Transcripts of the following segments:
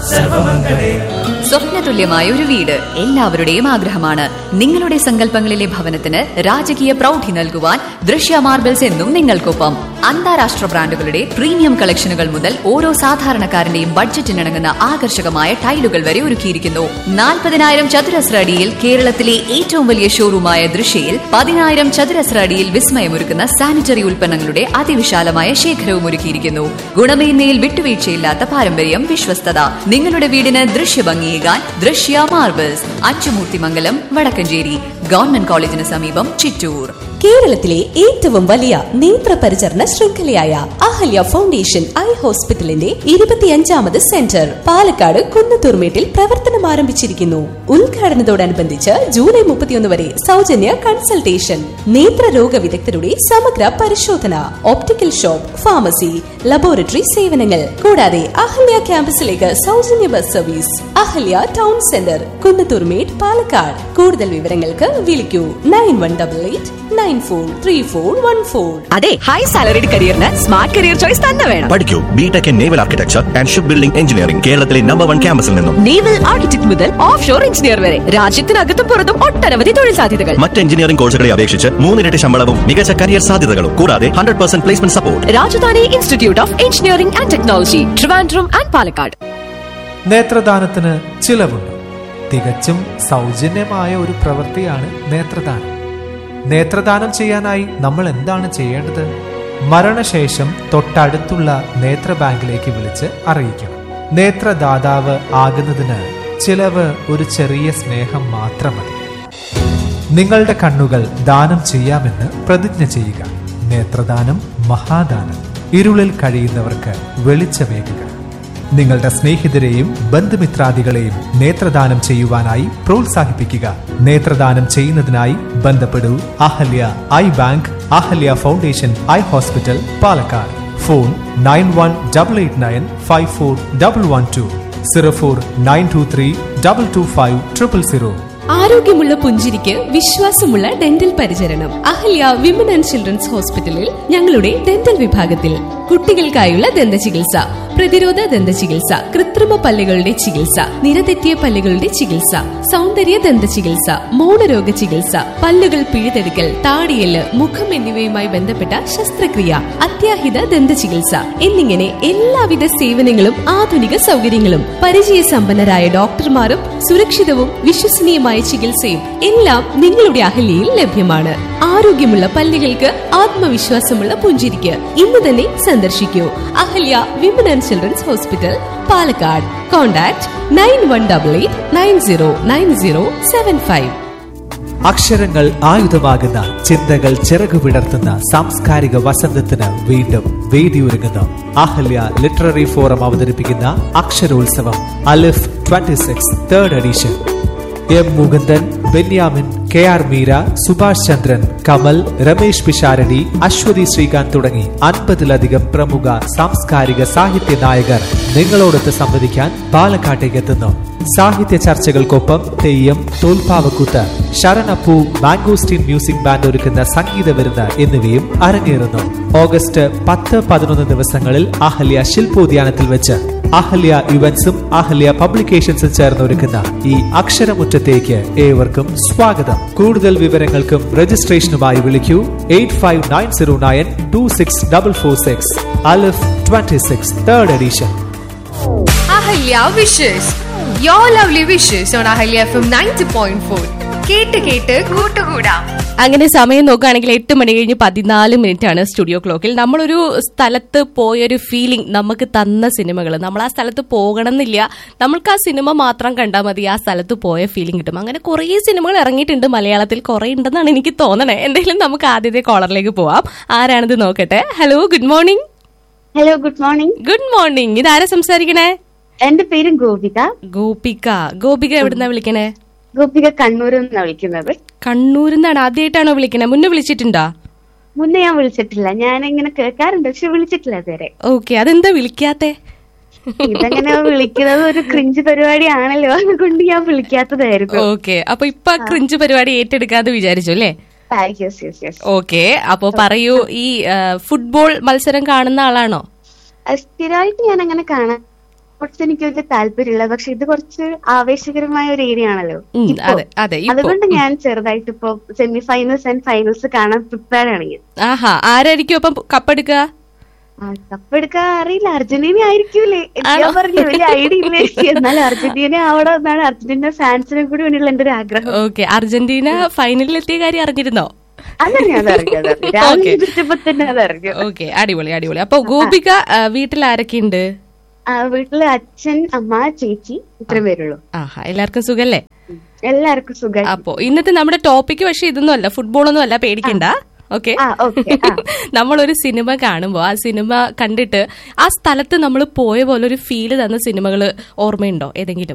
സർവമംഗളേ സ്വപ്നതുല്യമായ ഒരു വീട് എല്ലാവരുടെയും ആഗ്രഹമാണ് നിങ്ങളുടെ സങ്കല്പങ്ങളിലെ ഭവനത്തിന് രാജകീയ പ്രൗഢി നൽകുവാൻ ദൃശ്യ മാർബിൾസ് എന്നും നിങ്ങൾക്കൊപ്പം അന്താരാഷ്ട്ര ബ്രാൻഡുകളുടെ പ്രീമിയം കളക്ഷനുകൾ മുതൽ ഓരോ സാധാരണക്കാരന്റെയും ബഡ്ജറ്റിനിണങ്ങുന്ന ആകർഷകമായ ടൈലുകൾ വരെ ഒരുക്കിയിരിക്കുന്നു നാൽപ്പതിനായിരം ചതുരശ്ര അടിയിൽ കേരളത്തിലെ ഏറ്റവും വലിയ ഷോറൂമായ ദൃശ്യയിൽ പതിനായിരം ചതുരശ്ര അടിയിൽ വിസ്മയമൊരുക്കുന്ന സാനിറ്ററി ഉൽപ്പന്നങ്ങളുടെ അതിവിശാലമായ ശേഖരവും ഒരുക്കിയിരിക്കുന്നു ഗുണമേന്മയിൽ വിട്ടുവീഴ്ചയില്ലാത്ത പാരമ്പര്യം വിശ്വസ്തത നിങ്ങളുടെ വീടിന് ദൃശ്യഭംഗിയേകാൻ ദൃശ്യ മാർബിൾസ് അച്ചുമൂർത്തിമംഗലം വടക്കഞ്ചേരി ഗവൺമെന്റ് കോളേജിന് സമീപം ചിറ്റൂർ കേരളത്തിലെ ഏറ്റവും വലിയ നേത്ര പരിചരണ ശൃംഖലയായ അഹല്യ ഫൗണ്ടേഷൻ ഐ ഹോസ്പിറ്റലിന്റെ ഇരുപത്തിയഞ്ചാമത് സെന്റർ പാലക്കാട് കുന്നത്തൂർമേട്ടിൽ പ്രവർത്തനം ആരംഭിച്ചിരിക്കുന്നു ഉദ്ഘാടനത്തോടനുബന്ധിച്ച് ജൂലൈ മുപ്പത്തിയൊന്ന് വരെ സൗജന്യ കൺസൾട്ടേഷൻ നേത്രരോഗ വിദഗ്ധരുടെ സമഗ്ര പരിശോധന ഓപ്റ്റിക്കൽ ഷോപ്പ് ഫാർമസി ലബോറട്ടറി സേവനങ്ങൾ കൂടാതെ അഹല്യ ക്യാമ്പസിലേക്ക് സൗജന്യ bus service Ahalya town centre Kunnathurmedu Palakkad കൂടുതൽ വിവരങ്ങൾക്ക് വിളിക്കൂ nine one double eight nine four three four one four അതെ ഹൈ സാലറിഡ് കരിയറിന് സ്മാർട്ട് കരിയർ ചോയ്സ് തന്നെ വേണം പഠിക്കൂ BTech in naval architecture and ship building engineering കേരളത്തിലെ നമ്പർ വൺ ക്യാമ്പസിൽ നിന്നും നേവൽ ആർക്കിടെക്ട് മുതൽ ഓഫ് ഷോർ എഞ്ചിനീയർ വരെ രാജ്യത്തിനകത്തും പുറത്തും ഒട്ടനവധി തൊഴിൽ സാധ്യതകൾ മറ്റ് എഞ്ചിനീയറിംഗ് കോഴ്സുകളെ അപേക്ഷിച്ച് മൂന്നിരട്ടി ശമ്പളവും മികച്ച കരിയർ സാധ്യതകളും കൂടാതെ hundred percent placement support Rajadhani institute of engineering and technology Trivandrum and Palakkad നേത്രദാനത്തിന് ചിലവുണ്ട് തികച്ചും സൗജന്യമായ ഒരു പ്രവൃത്തിയാണ് നേത്രദാനം നേത്രദാനം ചെയ്യാനായി നമ്മൾ എന്താണ് ചെയ്യേണ്ടത് മരണശേഷം തൊട്ടടുത്തുള്ള നേത്ര ബാങ്കിലേക്ക് വിളിച്ച് അറിയിക്കണം നേത്രദാതാവ് ആകുന്നതിന് ചിലവ് ഒരു ചെറിയ സ്നേഹം മാത്രം മതി നിങ്ങളുടെ കണ്ണുകൾ ദാനം ചെയ്യാമെന്ന് പ്രതിജ്ഞ ചെയ്യുക നേത്രദാനം മഹാദാനം ഇരുളിൽ കഴിയുന്നവർക്ക് വെളിച്ചമേകുക നിങ്ങളുടെ സ്നേഹിതരെയും ബന്ധുമിത്രാദികളെയും നേത്രദാനം ചെയ്യുവാനായി പ്രോത്സാഹിപ്പിക്കുക നേത്രദാനം ചെയ്യുന്നതിനായി ബന്ധപ്പെടൂ Ahalya eye bank Ahalya foundation eye hospital Palakkad phone nine one double eight nine five four double one two zero four nine two three double two five triple zero ആരോഗ്യമുള്ള പുഞ്ചിരിക്ക് വിശ്വാസമുള്ള ഡെന്റൽ പരിചരണം അഹല്യ വിമൻ ആൻഡ് ചിൽഡ്രൻസ് ഹോസ്പിറ്റലിൽ ഞങ്ങളുടെ ഡെന്റൽ വിഭാഗത്തിൽ കുട്ടികൾക്കായുള്ള ദന്ത ചികിത്സ പ്രതിരോധ ദന്ത ചികിത്സ കൃത്രിമ പല്ലുകളുടെ ചികിത്സ നിരതെറ്റിയ പല്ലുകളുടെ ചികിത്സ സൗന്ദര്യ ദന്ത ചികിത്സ മൗനരോഗ ചികിത്സ പല്ലുകൾ പിഴുതെടുക്കൽ താടിയല് മുഖം എന്നിവയുമായി ബന്ധപ്പെട്ട ശസ്ത്രക്രിയ അത്യാഹിത ദന്ത ചികിത്സ എന്നിങ്ങനെ എല്ലാവിധ സേവനങ്ങളും ആധുനിക സൗകര്യങ്ങളും പരിചയസമ്പന്നരായ ഡോക്ടർമാരും സുരക്ഷിതവും വിശ്വസനീയമായ ചികിത്സയും എല്ലാം നിങ്ങളുടെ അഹല്യയിൽ ലഭ്യമാണ് ആരോഗ്യമുള്ള പല്ലുകൾക്ക് ആത്മവിശ്വാസമുള്ള പുഞ്ചിരിക്ക് ഇന്ന് തന്നെ സന്ദർശിക്കൂ Ahalya women and children's hospital Palakkad contact nine one double eight nine zero nine zero seven five അക്ഷരങ്ങൾ ആയുധമാകുന്ന ചിന്തകൾ ചിറകു വിടർത്തുന്ന സാംസ്കാരിക വസന്തത്തിന് വീണ്ടും വേദിയൊരുങ്ങുന്നു അഹല്യ ലിറ്റററി ഫോറം അവതരിപ്പിക്കുന്ന Aksharotsavam Alif 26 six third edition M Mukundan Benyamin K R Meera Subhash Chandran Kamal Ramesh Pisharody Aswathy Sreekanth തുടങ്ങി അൻപതിലധികം പ്രമുഖ സാംസ്കാരിക സാഹിത്യ നായകർ നിങ്ങളോടൊത്ത് സംവദിക്കാൻ പാലക്കാട്ടേക്ക് എത്തുന്നു സാഹിത്യ ചർച്ചകൾക്കൊപ്പം തെയ്യം തോൽപ്പാവക്കൂത്ത് ശരണപ്പൂ മാംഗോസ്റ്റീൻ മ്യൂസിക് ബാൻഡ് ഒരുക്കുന്ന സംഗീത വിരുന്ന് എന്നിവയും അരങ്ങേറുന്നു ഓഗസ്റ്റ് പത്ത് പതിനൊന്ന് ദിവസങ്ങളിൽ അഹല്യ ശില്പോദ്യാനത്തിൽ വെച്ച് അഹല്യ ഇവന്റ്സും അഹല്യ പബ്ലിക്കേഷൻസും ചേർന്ന് ഒരുക്കുന്ന ഈ അക്ഷരമുറ്റത്തേക്ക് ഏവർക്കും സ്വാഗതം കൂടുതൽ വിവരങ്ങൾക്കും രജിസ്ട്രേഷനുമായി വിളിക്കൂ eight five nine zero nine two six double four six Alif twenty six third edition Ahalya wishes your lovely wishes on Ahalya F M ninety point four കേട്ട് കേട്ട് കൂട്ടുകൂടാം അങ്ങനെ സമയം നോക്കുകയാണെങ്കിൽ എട്ട് മണി കഴിഞ്ഞ് പതിനാല് മിനിറ്റ് ആണ് സ്റ്റുഡിയോ ക്ലോക്കിൽ നമ്മളൊരു സ്ഥലത്ത് പോയൊരു ഫീലിംഗ് നമുക്ക് തന്ന സിനിമകൾ നമ്മൾ ആ സ്ഥലത്ത് പോകണം എന്നില്ല നമ്മൾക്ക് ആ സിനിമ മാത്രം കണ്ടാൽ മതി ആ സ്ഥലത്ത് പോയ ഫീലിംഗ് കിട്ടും അങ്ങനെ കുറേ സിനിമകൾ ഇറങ്ങിയിട്ടുണ്ട് മലയാളത്തിൽ കുറേ ഉണ്ടെന്നാണ് എനിക്ക് തോന്നണേ എന്തെങ്കിലും നമുക്ക് ആദ്യത്തെ കോളറിലേക്ക് പോവാം ആരാണിത് നോക്കട്ടെ hello good morning hello good morning good morning ഇതാരാ സംസാരിക്കണേ എന്റെ പേര് ഗോപിക ഗോപിക ഗോപിക എവിടുന്നാ വിളിക്കണേ ഗോപിക കണ്ണൂരിൽ നിന്നാണ് വിളിക്കുന്നത് കണ്ണൂരിൽ നിന്നാണ് ആദ്യമായിട്ടാണോ വിളിക്കണേ മുന്നേ വിളിച്ചിട്ടുണ്ടോ മുന്നേ ഞാൻ വിളിച്ചിട്ടില്ല ഞാൻ ഇങ്ങനെ കേൾക്കാറുണ്ട് പക്ഷെ വിളിച്ചിട്ടില്ല ഇതുവരെ ഓക്കെ അതെന്താ വിളിക്കാത്തെ ഇതങ്ങനെ വിളിക്കുന്നത് ഒരു ക്രിഞ്ച് പരിപാടിയാണല്ലോ അതുകൊണ്ട് ഞാൻ വിളിക്കാത്തതായിരുന്നു ഓക്കെ അപ്പൊ ഇപ്പൊ ക്രിഞ്ച് പരിപാടി ഏറ്റെടുക്കാതെ വിചാരിച്ചു അല്ലേ യെസ് യെസ് യെസ് ഓക്കെ അപ്പൊ പറയൂ ഈ ആ, ഫുട്ബോൾ മത്സരം കാണുന്ന ആളാണോ സ്ഥിരമായിട്ട് ഞാൻ അങ്ങനെ കാണാൻ സ്പോർട്സ് എനിക്ക് വലിയ താല്പര്യമില്ല പക്ഷെ ഇത് കുറച്ച് ആവേശകരമായ ഒരു ഏരിയ ആണല്ലോ ഉം, ഇപ്പോ. അതെ അതെ ഇപ്പോ അതുകൊണ്ട് ഞാൻ ചെറുതായിട്ട് ഇപ്പൊ സെമി ഫൈനൽസ് ആൻഡ് ഫൈനൽസ് കാണാൻ പ്രിപ്പയർ ആണ് ഞാൻ ആഹാ ആരായിരിക്കും അപ്പം കപ്പെടുക്കുക ആ, കപ്പെടുക്കാൻ അറിയില്ല അർജന്റീന ആയിരിക്കൂലേ ഞാൻ പറഞ്ഞു വലിയ ഐഡിയ ഇല്ല എന്നാലും അർജന്റീന അവിടെ എന്നാണ് അർജന്റീന ഫാൻസിനെ കൂടി വേണ്ടിയുള്ള എന്റെ ഒരു ആഗ്രഹം ഓക്കെ അർജന്റീന ഫൈനലിൽ എത്തിയ കാര്യം അറിഞ്ഞിരുന്നോ അതറിയാം അതറിയാം അതറിയാം രാവിലെ എണീറ്റപ്പോ തന്നെ അതറിഞ്ഞു ഓക്കെ അടിപൊളി അടിപൊളി അപ്പൊ ഗോപിക ആ, വീട്ടിൽ ആരൊക്കെയുണ്ട് ആ, വീട്ടില് അച്ഛൻ അമ്മ ചേച്ചി ഇത്രയും പേരുള്ളൂ ആഹാ എല്ലാവർക്കും സുഖല്ലേ എല്ലാവർക്കും സുഖം അപ്പോ ഇന്നത്തെ നമ്മുടെ ടോപ്പിക്ക് പക്ഷെ ഇതൊന്നും അല്ല ഫുട്ബോളൊന്നും അല്ല പേടിക്കണ്ട ഓക്കെ ആ ഓക്കെ ആ നമ്മളൊരു സിനിമ കാണുമ്പോൾ ആ സിനിമ കണ്ടിട്ട് ആ സ്ഥലത്ത് നമ്മൾ പോയ പോലെ ഒരു ഫീല് തന്ന സിനിമകൾ ഓർമ്മയുണ്ടോ ഏതെങ്കിലും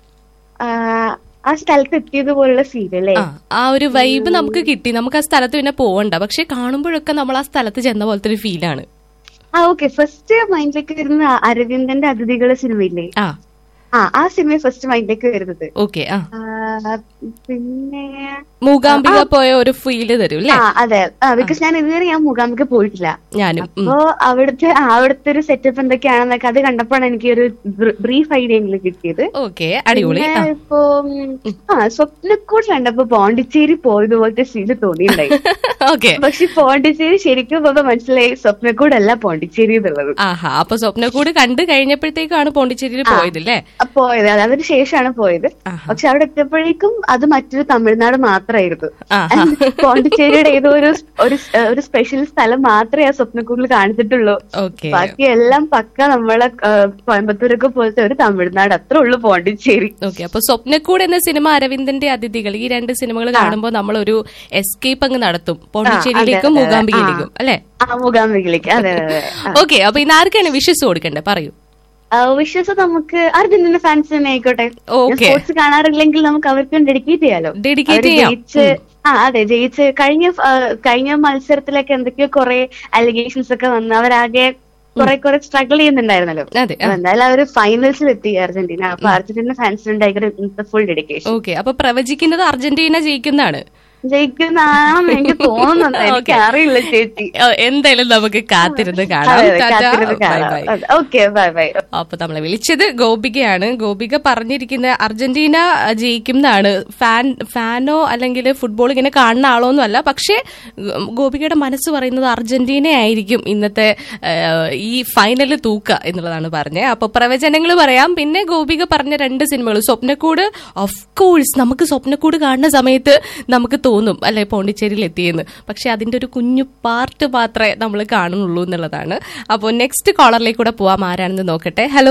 ആ, ആ സ്ഥലത്ത് എത്തിയതുപോലുള്ള ഫീൽ അല്ലേ ആ ആ ഒരു വൈബ് നമുക്ക് കിട്ടി നമുക്ക് ആ സ്ഥലത്ത് പിന്നെ പോവണ്ട പക്ഷെ കാണുമ്പോഴൊക്കെ നമ്മൾ ആ സ്ഥലത്ത് ചെന്ന പോലത്തെ ഒരു ഫീലാണ് ആ ഓക്കെ ഫസ്റ്റ് മൈൻഡിലേക്ക് വരുന്ന അരവിന്ദന്റെ അതിഥികളെ സിനിമയില്ലേ ആ ആ ആ സിനിമ ഫസ്റ്റ് മൈൻഡിലേക്ക് വരുന്നത് ഓക്കെ ആ ആ, പിന്നെ മൂകാംബിക പോയ ഒരു ഫീല് തരും അല്ലേ ആ അതെ ബിക്കോസ് ഞാൻ ഇതുവരെ ഞാൻ മുഖാമുഖ പോയിട്ടില്ല ഞാനും ഉം. അപ്പോ അവിടുത്തെ ആ, അവിടുത്തെ ഒരു സെറ്റപ്പ് എന്തൊക്കെയാണെന്നൊക്കെ അത് കണ്ടപ്പോഴാണ് എനിക്ക് ഒരു ബ്രീഫ് ഐഡിയ എങ്കിലും കിട്ടിയത് ഓക്കെ അടിപൊളി ആ. പിന്നെ ഇപ്പൊ ഉം, ആ സ്വപ്നക്കൂട് കണ്ടപ്പോ പോണ്ടിച്ചേരി പോയതുപോലത്തെ ഫീല് തോന്നിയിട്ടുണ്ടായി ഓക്കെ പക്ഷെ പോണ്ടിച്ചേരി ശരിക്കും ഇപ്പൊ മനസ്സിലായി സ്വപ്നക്കൂടല്ല പോണ്ടിച്ചേരി എന്നുള്ളത് ആഹാ അപ്പൊ സ്വപ്നക്കൂട് കണ്ടു കഴിഞ്ഞപ്പോഴത്തേക്കാണ് പോണ്ടിച്ചേരിയിൽ പോയത് അല്ലേ ആ, പോയത് അത് അതിന് ശേഷമാണ് പോയത് ആഹാ. പക്ഷെ അവിടെ എത്തിയപ്പോഴേക്കും അത് മറ്റൊരു തമിഴ്നാട് മാത്രമായിരുന്നു ആഹാ. പോണ്ടിച്ചേരിയുടെ ഏതോ ഒരു ഒരു ഒരു സ്പെഷ്യൽ സ്ഥലം മാത്രമേ ആ സ്വപ്നക്കൂടിൽ കാണിച്ചിട്ടുള്ളൂ ഓക്കെ ബാക്കി എല്ലാം പക്ക നമ്മളെ ആ, കോയമ്പത്തൂരൊക്കെ പോലത്തെ ഒരു തമിഴ്നാട് അത്രേ ഉള്ളൂ പോണ്ടിച്ചേരി ഓക്കെ അപ്പൊ സ്വപ്നക്കൂട് എന്ന സിനിമ അരവിന്ദന്റെ അതിഥികൾ ഈ രണ്ട് സിനിമകൾ കാണുമ്പോൾ നമ്മൾ ഒരു എസ്കേപ്പ് അങ്ങ് നടത്തും പോണ്ടിച്ചേരിയിലേക്കും അതെ, അതെ. മൂകാംബികയിലേക്കും അല്ലെ ആ മുഖാമിലേക്ക് അതെ അതെ അതെ ആ. ഓക്കെ അപ്പൊ ഇന്ന് ആർക്കാണ് വിശ്വസ് കൊടുക്കണ്ടേ പറയൂ ആ, വിശ്വാസം നമുക്ക് അർജന്റീന ഫാൻസ് തന്നെ ആയിക്കോട്ടെ Okay. സ്പോർട്സ് കാണാറില്ലെങ്കിൽ നമുക്ക് അവർക്കും ഡെഡിക്കേറ്റ് ചെയ്യാലോ Dedicate അവര് ചെയ്യാം. ജയിച്ച് ആ അതെ ജയിച്ച് കഴിഞ്ഞ ആ, കഴിഞ്ഞ മത്സരത്തിലൊക്കെ എന്തൊക്കെയോ കുറെ അലിഗേഷൻസ് ഒക്കെ വന്ന് അവരാകെ കുറെ കുറെ സ്ട്രഗിൾ ചെയ്യുന്നുണ്ടായിരുന്നല്ലോ അതെ അപ്പൊ എന്തായാലും അവര് ഫൈനൽസിൽ എത്തി അർജന്റീന അപ്പൊ അർജന്റീന ഫാൻസിനുണ്ടായിരിക്കും ഫുൾ ഡെഡിക്കേഷൻ ഓക്കെ അപ്പൊ പ്രവചിക്കുന്നത് അർജന്റീന ജയിക്കുന്നതാണ് ജയിക്കുന്നതാണെന്ന് എനിക്ക് തോന്നുന്നുണ്ട് എനിക്ക് Okay. അറിയില്ല ചേച്ചി ഓ, എന്തായാലും നമുക്ക് കാത്തിരുന്ന് കാണാം അതെ, അതെ, ടാറ്റാ, കാത്തിരുന്ന് ബൈ കാണാം ബൈ. ഓക്കെ ബൈ ബൈ അപ്പൊ നമ്മളെ വിളിച്ചത് ഗോപികയാണ് ഗോപിക പറഞ്ഞിരിക്കുന്ന അർജന്റീന അഹ്, ജയിക്കും എന്നാണ് ഫാൻ ഫാനോ അല്ലെങ്കിൽ ഫുട്ബോൾ ഇങ്ങനെ കാണുന്ന ആളോ ഒന്നും അല്ല പക്ഷേ ഉം, ഗോപികയുടെ മനസ്സ് പറയുന്നത് അർജന്റീന ആയിരിക്കും ഇന്നത്തെ അഹ്, ഈ ഫൈനലിൽ തൂക്കുക എന്നുള്ളതാണ് പറഞ്ഞത് അപ്പൊ പ്രവചനങ്ങൾ പറയാം പിന്നെ ഗോപിക പറഞ്ഞ രണ്ട് സിനിമകൾ സ്വപ്നക്കൂട് ഓഫ് കോഴ്സ് നമുക്ക് സ്വപ്നക്കൂട് കാണുന്ന സമയത്ത് നമുക്ക് തോന്നും അല്ലെ പോണ്ടിച്ചേരിയിൽ എത്തിയെന്ന് പക്ഷെ അതിന്റെ ഒരു കുഞ്ഞു പാർട്ട് മാത്രമേ നമ്മൾ കാണുന്നുള്ളൂ എന്നുള്ളതാണ് അപ്പോൾ നെക്സ്റ്റ് കോളറിലേക്ക് കൂടെ പോവാം ആരാണെന്ന് നോക്കട്ടെ hello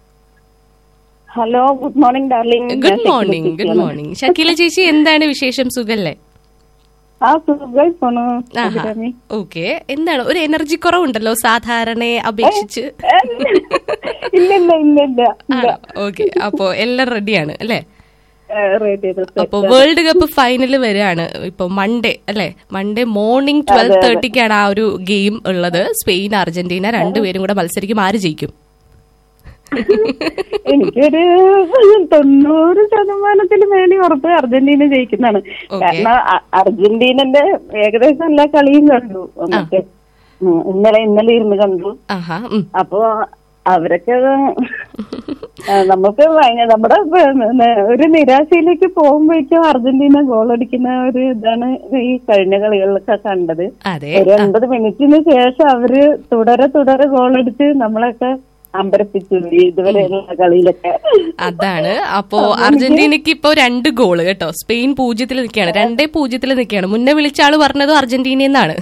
hello good morning darling good morning good morning Shakeela ചേച്ചി എന്താണ് വിശേഷം സുഖല്ലേ ആ സുഖമായി പോണു ആഹാ ഓക്കെ എന്താണ് ഒരു എനർജി കുറവുണ്ടല്ലോ സാധാരണയെ അപേക്ഷിച്ച് ഇല്ല ഇല്ല ഇല്ല ഇല്ല ഇല്ല ഓക്കെ അപ്പോ എല്ലാം റെഡിയാണ് അല്ലേ റെഡി അപ്പൊ വേൾഡ് കപ്പ് ഫൈനൽ വരികയാണ് ഇപ്പൊ മൺഡേ അല്ലെ മൺഡേ മോർണിംഗ് ട്വൽവ് തേർട്ടിക്കാണ് ആ ഒരു ഗെയിം ഉള്ളത് സ്പെയിൻ അർജന്റീന രണ്ടുപേരും കൂടെ മത്സരിക്കും ആര് ജയിക്കും എനിക്കൊരു തൊണ്ണൂറ് ശതമാനത്തിന് വേണ്ടി ഉറപ്പ് അർജന്റീന ജയിക്കുന്നതാണ് Okay. കാരണം അ- അർജന്റീനന്റെ ഏകദേശം എല്ലാ കളിയും കണ്ടു മറ്റേ ഉം, ഇന്നലെ ഇന്നലെ ഇരുന്ന് കണ്ടു ആഹാ ഉം. അപ്പോ അവരൊക്കെ ആ, നമുക്ക് ഭയങ്കര നമ്മുടെ പിന്നെ ഒരു നിരാശയിലേക്ക് പോകുമ്പോഴേക്കും അർജന്റീന ഗോൾ അടിക്കുന്ന ഒരു ഇതാണ് ഈ കഴിഞ്ഞ കളികളിലൊക്കെ കണ്ടത് അതെ ഒരു എൺപത് മിനിറ്റിന് ശേഷം അവര് തുടരെ തുടരെ ഗോൾ അടിച്ച് നമ്മളൊക്കെ അമ്പരപ്പിച്ചു ഈ ഇതുവരെയുള്ള കളിയിലൊക്കെ അതാണ് അപ്പോ അർജന്റീനക്ക് ഇപ്പോ രണ്ട് ഗോള് കേട്ടോ സ്പെയിൻ പൂജ്യത്തിൽ നിൽക്കുകയാണ് രണ്ടേ പൂജ്യത്തിൽ നിൽക്കുകയാണ് മുന്നേ വിളിച്ച ആള് പറഞ്ഞത് അർജന്റീന എന്നാണ്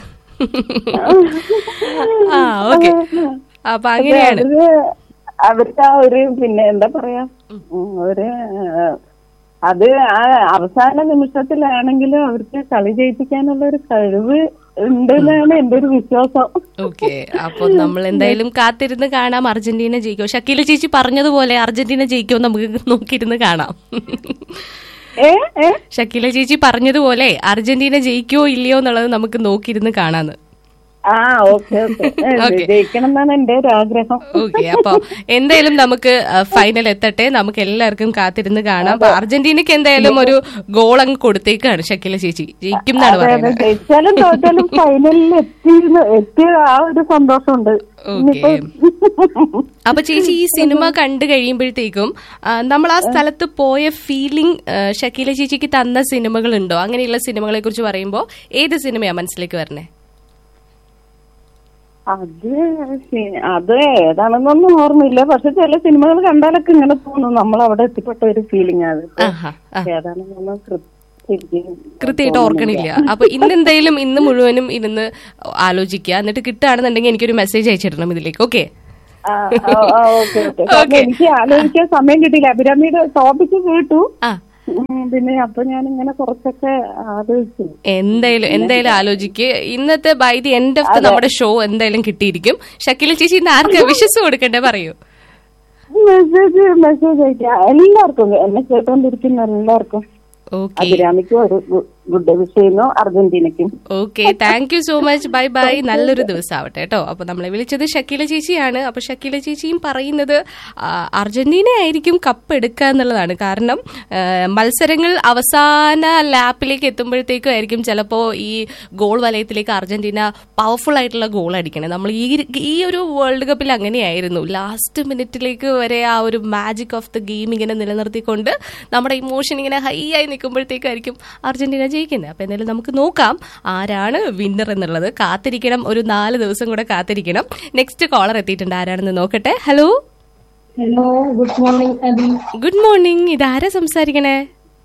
ആ ഓക്കെ അപ്പൊ അങ്ങനെയാണ് അവര് അവർക്ക് ആ ഒരു പിന്നെ എന്താ പറയാ ഉം, ഒരു ആ, അത് ആ അവസാന നിമിഷത്തിലാണെങ്കിലും അവർക്ക് കളി ജയിപ്പിക്കാനുള്ള ഒരു കഴിവ് ഉണ്ട് എന്നാണ് എന്റെ ഒരു വിശ്വാസം ഓക്കെ അപ്പൊ നമ്മൾ എന്തായാലും കാത്തിരുന്ന് കാണാം അർജന്റീന ജയിക്കോ ഷക്കീല ചേച്ചി പറഞ്ഞതുപോലെ അർജന്റീന ജയിക്കോ നമുക്ക് നോക്കിയിരുന്ന് കാണാം ഏ ഏ ഷക്കീല ചേച്ചി പറഞ്ഞതുപോലെ അർജന്റീന ജയിക്കോ ഇല്ലയോ എന്നുള്ളത് നമുക്ക് നോക്കിയിരുന്ന് കാണാന്ന് ആ ഓക്കെ ഓക്കെ Okay. ജയിക്കണം എന്നാണ് എന്റെ ഒരു ആഗ്രഹം ഓക്കെ അപ്പൊ എന്തായാലും നമുക്ക് ഫൈനൽ എത്തട്ടെ നമുക്ക് എല്ലാവർക്കും കാത്തിരുന്ന് കാണാം അപ്പൊ അർജന്റീനയ്ക്ക് എന്തായാലും ഒരു ഗോൾ അങ്ങ് കൊടുത്തേക്കാണ് ഷക്കില ചേച്ചി ജയിക്കും എന്നാണ് അതെ അതെ പറയുന്നത് ജയിച്ചാലും തോറ്റാലും ഫൈനലിൽ എത്തിയിരുന്നു എത്തിയ ആ ഒരു സന്തോഷമുണ്ട് ഓക്കെ അപ്പൊ ചേച്ചി ഈ സിനിമ കണ്ടു കഴിയുമ്പോഴത്തേക്കും ആ, നമ്മൾ ആ സ്ഥലത്ത് പോയ ഫീലിംഗ് ഷക്കീല ചേച്ചിക്ക് തന്ന സിനിമകളുണ്ടോ അങ്ങനെയുള്ള സിനിമകളെ കുറിച്ച് പറയുമ്പോൾ ഏത് സിനിമയാ മനസ്സിലേക്ക് വരണേ അത് ശരി. അത് ഏതാണെന്നൊന്നും ഓർമ്മയില്ല പക്ഷെ ചില സിനിമകൾ കണ്ടാലൊക്കെ ഇങ്ങനെ തോന്നും നമ്മൾ അവിടെ എത്തിപ്പെട്ട ഒരു ഫീലിംഗ് അത് ആഹാ, ആ. ഏതാണെന്നൊന്നും കൃത്യം കൃത്യമായിട്ട് ഓർക്കണില്ല അപ്പൊ ഇന്ന് എന്തായാലും ഇന്ന് മുഴുവനും ഇരുന്ന് ആലോചിക്കുക എന്നിട്ട് കിട്ടുകയാണെന്നുണ്ടെങ്കിൽ എനിക്കൊരു മെസ്സേജ് അയച്ചിടണം ഇതിലേക്ക് ഓക്കെ ആ, ആ, ആ, ഓക്കെ ഓക്കെ കാരണം എനിക്ക് ആലോചിക്കാൻ സമയം കിട്ടിയില്ല അഭിരാമിയുടെ ടോപ്പിക്ക് കേട്ടു ആ ഉം, പിന്നെ അപ്പൊ ഞാൻ ഇങ്ങനെ കുറച്ചൊക്കെ ആലോചിച്ചു എന്തായാലും എന്തായാലും ആലോചിക്ക് ഇന്നത്തെ by the end of the നമ്മുടെ ഷോ എന്തായാലും കിട്ടിയിരിക്കും ഷക്കീല ചേച്ചി ഇന്ന് ആർക്കാ വിശ്വസ് കൊടുക്കണ്ടേ പറയൂ മെസ്സേജ് മെസ്സേജ് അയക്കാം എല്ലാവർക്കും എന്നെ കേട്ടോണ്ടിരിക്കുന്ന എല്ലാവർക്കും ഓക്കെ അഭിരാമിക്കും ഒരു ഗുഡ് വിഷ് ചെയ്യുന്നു അർജന്റീനയ്ക്കും okay thank you so much bye bye നല്ലൊരു ദിവസം ആവട്ടെ കേട്ടോ അപ്പൊ നമ്മളെ വിളിച്ചത് ഷക്കീല ചേച്ചിയാണ് അപ്പൊ ഷക്കീല ചേച്ചിയും പറയുന്നത് ആ, അർജന്റീന ആയിരിക്കും കപ്പ് എടുക്കുക എന്നുള്ളതാണ് കാരണം ആ, മത്സരങ്ങൾ അവസാന ലാപ്പിലേക്ക് എത്തുമ്പോഴത്തേക്കും ആയിരിക്കും ചിലപ്പോ ഈ ഗോൾ വലയത്തിലേക്ക് അർജന്റീന പവർഫുൾ ആയിട്ടുള്ള ഗോൾ അടിക്കണേ നമ്മൾ ഈ ഈ ഒരു വേൾഡ് കപ്പിൽ അങ്ങനെയായിരുന്നു ലാസ്റ്റ് മിനിറ്റിലേക്ക് വരെ ആ ഒരു മാജിക് ഓഫ് ദ ഗെയിം ഇങ്ങനെ നിലനിർത്തിക്കൊണ്ട് നമ്മുടെ ഇമോഷൻ ഇങ്ങനെ ഹൈ ആയി നിൽക്കുമ്പോഴത്തേക്കായിരിക്കും അർജന്റീന ജയിക്കുന്നത് അപ്പൊ എന്തായാലും നമുക്ക് നോക്കാം ആരാണ് വിന്നർ എന്നുള്ളത് കാത്തിരിക്കണം ഒരു നാല് ദിവസം കൂടെ കാത്തിരിക്കണം നെക്സ്റ്റ് കോളർ എത്തിയിട്ടുണ്ട് ആരാണെന്ന് നോക്കട്ടെ hello hello good morning Abi good morning ഇതാരാ സംസാരിക്കണേ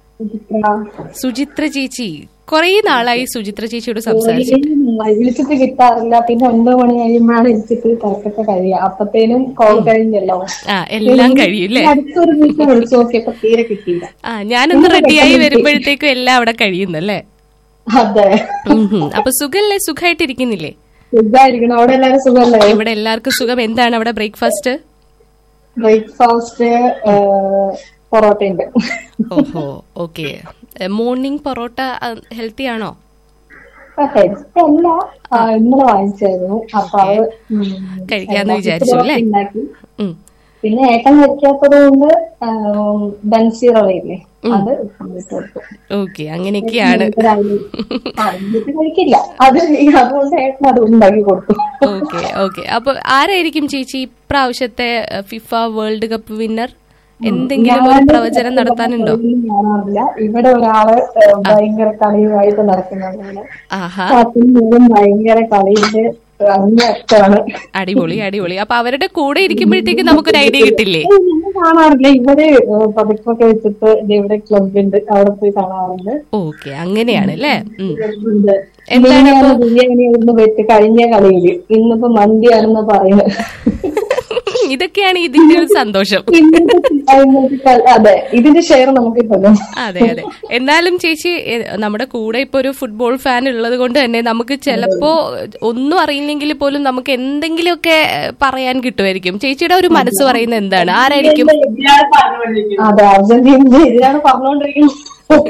സുചിത്ര ചേച്ചി കൊറേ നാളായി സുചിത്ര ചേച്ചിയോട് സംസാരിച്ചിട്ട് വിളിച്ചിട്ട് കിട്ടാറില്ല പിന്നെ ഒൻപത് മണി കഴിയുമ്പോഴാണ് വിളിച്ചിട്ട് തിരക്കൊക്കെ കഴിയുക അപ്പത്തേനും കോൾ കഴിഞ്ഞല്ലോ ആ എല്ലാം കഴിയൂല്ലേ അടുത്തൊരു വീട്ടിൽ വിളിച്ചു നോക്കിയപ്പോ തീരെ കിട്ടിയില്ല ആ ഞാനൊന്ന് റെഡിയായി വരുമ്പോഴത്തേക്കും എല്ലാം അവിടെ കഴിയുന്നല്ലേ അതെ ഉം ഹും. അപ്പൊ സുഖല്ലേ സുഖമായിട്ടിരിക്കുന്നില്ലേ സുഖായിരിക്കണം അവിടെ എല്ലാരും സുഖമല്ലേ ഇവിടെ എല്ലാവർക്കും സുഖം എന്താണ് അവിടെ ബ്രേക്ക്ഫാസ്റ്റ് ബ്രേക്ക്ഫാസ്റ്റ് പൊറോട്ട ഉണ്ട് ഓഹോ ഓക്കെ മോർണിംഗ് പൊറോട്ട ഹെൽത്തി ആണോ ഹെൽത്ത് അല്ല ആ, ഇന്നലെ വാങ്ങിച്ചായിരുന്നു അപ്പൊ അത് ഉം, കഴിക്കാന്ന് എന്താ, വിചാരിച്ചു അല്ലേ ഉണ്ടാക്കി ഉം. പിന്നെ ഏട്ടൻ കഴിക്കാത്തത് കൊണ്ട് ബൻസി റവയില്ലേ അത് ഇട്ട് കൊടുത്തു ഓക്കെ അങ്ങനെയൊക്കെയാണ് രാവിലെ ആ, എന്നിട്ട് കഴിക്കില്ല അത് അതുകൊണ്ട് ഏട്ടൻ അത് ഉണ്ടാക്കി കൊടുത്തു ഓക്കെ ഓക്കെ അപ്പൊ ആരായിരിക്കും ചേച്ചി ഇപ്രാവശ്യത്തെ ഫിഫ വേൾഡ് കപ്പ് വിന്നർ എന്തെങ്കിലും ഒരു പ്രവചനം നടത്താനുണ്ടോ കാണാറില്ല ഇവിടെ ഒരാള് ഏ, ഭയങ്കര കളിയുമായിട്ട് നടക്കുന്നുണ്ട് ആഹാ അതിനും ഭയങ്കര കളിയുടെ അങ്ങേയറ്റാണ് അടിപൊളി അടിപൊളി അപ്പൊ അവരുടെ കൂടെ ഇരിക്കുമ്പോഴത്തേക്ക് നമുക്കൊരു ഐഡിയ കിട്ടില്ലേ ഞാൻ കാണാറില്ല ഇവിടെ ഏ, പതിപ്പൊക്കെ വെച്ചിട്ട് ദേ ഇവിടെ ക്ലബ് ഉണ്ട് അവിടെ പോയി കാണാറുണ്ട് ഓക്കെ അങ്ങനെയാണ് അല്ലേ ഉം. ഉണ്ട്. എന്താണ് ബിരിയാണി ബിരിയാണി ഒന്ന് വെച്ച് കഴിഞ്ഞ കളിയില് ഇന്നിപ്പോ മന്തിയാണെന്ന് പറയുന്നത് ഇതൊക്കെയാണ് ഇതിന്റെ ഒരു സന്തോഷം അതെ ഇതിന്റെ ഷെയർ നമുക്ക് കിട്ടുന്നു അതെ അതെ എന്നാലും ചേച്ചി എ, നമ്മുടെ കൂടെ ഇപ്പൊ ഒരു ഫുട്ബോൾ ഫാൻ ഉള്ളത് കൊണ്ട് തന്നെ നമുക്ക് ചിലപ്പോ ഒന്നും അറിയില്ലെങ്കിൽ പോലും നമുക്ക് എന്തെങ്കിലുമൊക്കെ പറയാൻ കിട്ടുമായിരിക്കും ചേച്ചിയുടെ ഒരു മനസ്സ് പറയുന്നത് എന്താണ് ആരായിരിക്കും അതെ അർജന്റീനയുടെ എതിരാണ് പറഞ്ഞുകൊണ്ടിരിക്കുന്നത്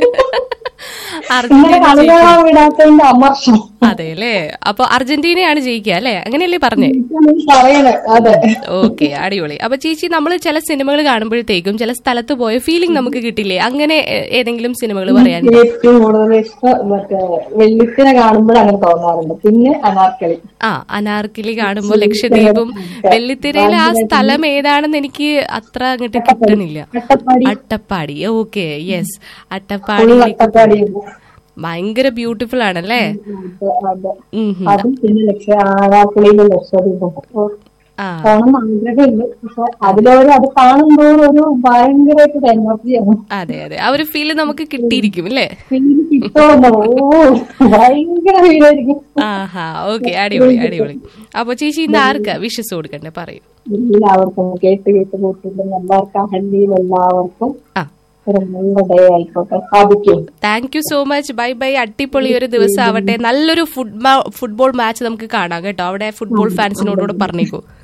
ഇന്നലെ അർജന്റീന കളി ജയിക്കും. കാണാൻ വിടാത്തതിന്റെ അമർഷം അതെ അല്ലേ അപ്പൊ അർജന്റീനയാണ് ജയിക്കുക അല്ലേ അങ്ങനെയല്ലേ പറഞ്ഞേ പറയണേ അതെ ഓക്കെ അടിപൊളി അപ്പൊ ചേച്ചി നമ്മൾ ചില സിനിമകൾ കാണുമ്പോഴത്തേക്കും ചില സ്ഥലത്ത് പോയ ഫീലിംഗ് നമുക്ക് കിട്ടില്ലേ അങ്ങനെ എ, ഏതെങ്കിലും സിനിമകൾ പറയാൻ ഏറ്റവും കൂടുതൽ ഇഷ്ടം മറ്റേ വെള്ളിത്തിനെ കാണുമ്പോൾ അങ്ങനെ തോന്നാറുണ്ട് പിന്നെ അനാർക്കളി ആ അനാർക്കിലി കാണുമ്പോ ലക്ഷദ്വീപും വെള്ളിത്തിരയിലെ ആ സ്ഥലം ഏതാണെന്ന് എനിക്ക് അത്ര അങ്ങോട്ട് കിട്ടണില്ല അട്ടപ്പാടി ഓക്കെ യെസ് അട്ടപ്പാടിയിലേക്ക് അട്ടപ്പാടിയുണ്ട് ഭയങ്കര ബ്യൂട്ടിഫുൾ ആണല്ലേ അതെ ഉം ഹും. അതും പിന്നെ ലക്ഷ അനാർക്കളിയിലെ ലക്ഷദ്വീപും ആ പോണം ആഗ്രഹമുണ്ട് പക്ഷെ അതിലൊരു അത് കാണുമ്പോൾ ഒരു ഭയങ്കരമായിട്ട് എനർജിയാണ് അതെ അതെ ആ ഒരു ഫീല് നമുക്ക് കിട്ടിയിരിക്കും അല്ലേ ഫീല് കിട്ടുമല്ലോ ഓ ഭയങ്കര ഫീലായിരിക്കും ആഹാ ഓക്കെ അടിപൊളി അടിപൊളി അപ്പൊ ചേച്ചി ഇന്ന് ആർക്കാ വിശ്വസ് കൊടുക്കണ്ടേ പറയൂ എല്ലാവർക്കും കേട്ട് കേട്ട് കൂട്ടുന്ന എല്ലാവർക്കും ഹല്ലിയിൽ എല്ലാവർക്കും ആ ഒരു നല്ല ഡേ ആയിക്കോട്ടെ സാധിക്കും thank you so much bye bye അടിപൊളി ഒരു ദിവസം ആവട്ടെ നല്ലൊരു ഫുട്ബോൾ ഫുട്ബോൾ മാച്ച് നമുക്ക് കാണാം കേട്ടോ അവിടെ ഫുട്ബോൾ ഫാൻസിനോടുകൂടെ പറഞ്ഞേക്കൂ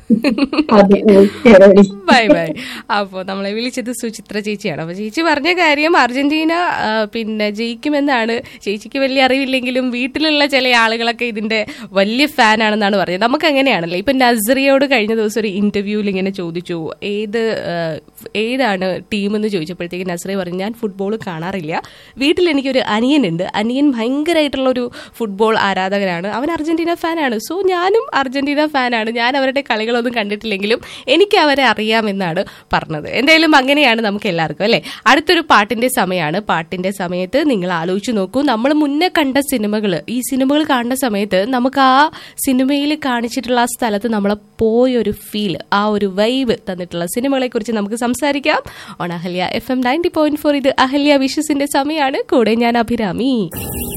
അതെ ഓക്കെ റെഡി ബൈ ബൈ അപ്പോ നമ്മളെ വിളിച്ചത് സുചിത്ര ചേച്ചിയാണ് അപ്പൊ ചേച്ചി പറഞ്ഞ കാര്യം അർജന്റീന ആ, പിന്നെ ജയിക്കുമെന്നാണ് ചേച്ചിക്ക് വലിയ അറിവില്ലെങ്കിലും വീട്ടിലുള്ള ചില ആളുകളൊക്കെ ഇതിന്റെ വലിയ ഫാൻ ആണെന്നാണ് പറഞ്ഞത് നമുക്ക് അങ്ങനെയാണല്ലോ ഇപ്പൊ നസറിയോട് കഴിഞ്ഞ ദിവസം ഒരു ഇന്റർവ്യൂവിൽ ഇങ്ങനെ ചോദിച്ചു ഏത് ആ, ഏതാണ് ടീം എന്ന് ചോദിച്ചപ്പോഴത്തേക്ക് നസറി പറഞ്ഞു ഞാൻ ഫുട്ബോൾ കാണാറില്ല വീട്ടിൽ എനിക്കൊരു അനിയനുണ്ട് അനിയൻ ഭയങ്കരമായിട്ടുള്ള ഒരു ഫുട്ബോൾ ആരാധകനാണ് അവൻ അർജന്റീന ഫാനാണ് സോ ഞാനും അർജന്റീന ഫാനാണ് ഞാൻ അവരുടെ കളികളൊന്നും കണ്ടിട്ടില്ലെങ്കിലും എനിക്ക് അവരെ അറിയാമെന്നാണ് പറഞ്ഞത് എന്തായാലും അങ്ങനെയാണ് നമുക്ക് എല്ലാവർക്കും അല്ലെ അടുത്തൊരു പാട്ടിന്റെ സമയമാണ് പാട്ടിന്റെ സമയത്ത് നിങ്ങൾ ആലോചിച്ച് നോക്കൂ നമ്മൾ മുന്നേ കണ്ട സിനിമകൾ ഈ സിനിമകൾ കാണുന്ന സമയത്ത് നമുക്ക് ആ സിനിമയിൽ കാണിച്ചിട്ടുള്ള ആ സ്ഥലത്ത് നമ്മളെ പോയൊരു ഫീൽ ആ ഒരു വൈബ് തന്നിട്ടുള്ള സിനിമകളെ കുറിച്ച് നമുക്ക് സംസാരിക്കാം on Ahalya F M ninety point four ഇത് അഹല്യ വിഷസിന്റെ സമയമാണ് കൂടെ ഞാൻ അഭിരാമി